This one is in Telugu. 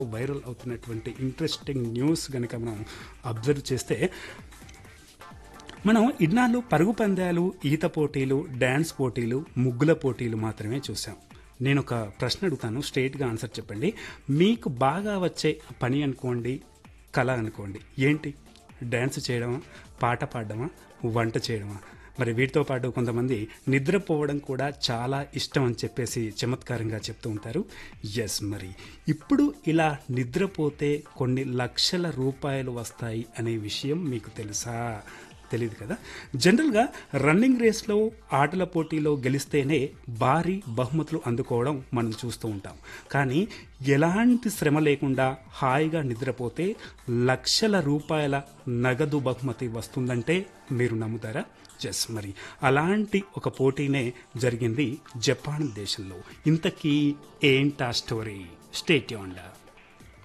వైరల్ అవుతున్నటువంటి ఇంట్రెస్టింగ్ న్యూస్ కనుక మనం అబ్జర్వ్ చేస్తే మనం ఇన్నాళ్ళు పరుగు పందాలు ఈత పోటీలు డ్యాన్స్ పోటీలు ముగ్గుల పోటీలు మాత్రమే చూసాం నేను ఒక ప్రశ్న అడుగుతాను స్ట్రైట్గా ఆన్సర్ చెప్పండి మీకు బాగా వచ్చే పని అనుకోండి కళ అనుకోండి ఏంటి డ్యాన్స్ చేయడమా పాట పాడడమా వంట చేయడమా మరి వీటితో పాటు కొంతమంది నిద్రపోవడం కూడా చాలా ఇష్టం అని చెప్పేసి చమత్కారంగా చెప్తూ ఉంటారు ఎస్ మరి ఇప్పుడు ఇలా నిద్రపోతే కొన్ని లక్షల రూపాయలు వస్తాయి అనే విషయం మీకు తెలుసా తెలియదు కదా జనరల్గా రన్నింగ్ రేస్లో ఆటల పోటీలో గెలిస్తేనే భారీ బహుమతులు అందుకోవడం మనం చూస్తూ ఉంటాం కానీ ఎలాంటి శ్రమ లేకుండా హాయిగా నిద్రపోతే లక్షల రూపాయల నగదు బహుమతి వస్తుందంటే మీరు నమ్ముతారా ఎస్ మరి అలాంటి ఒక పోటీనే జరిగింది జపాన్ దేశంలో ఇంతకీ ఏంటా స్టోరీ స్టేట్ యూన్డా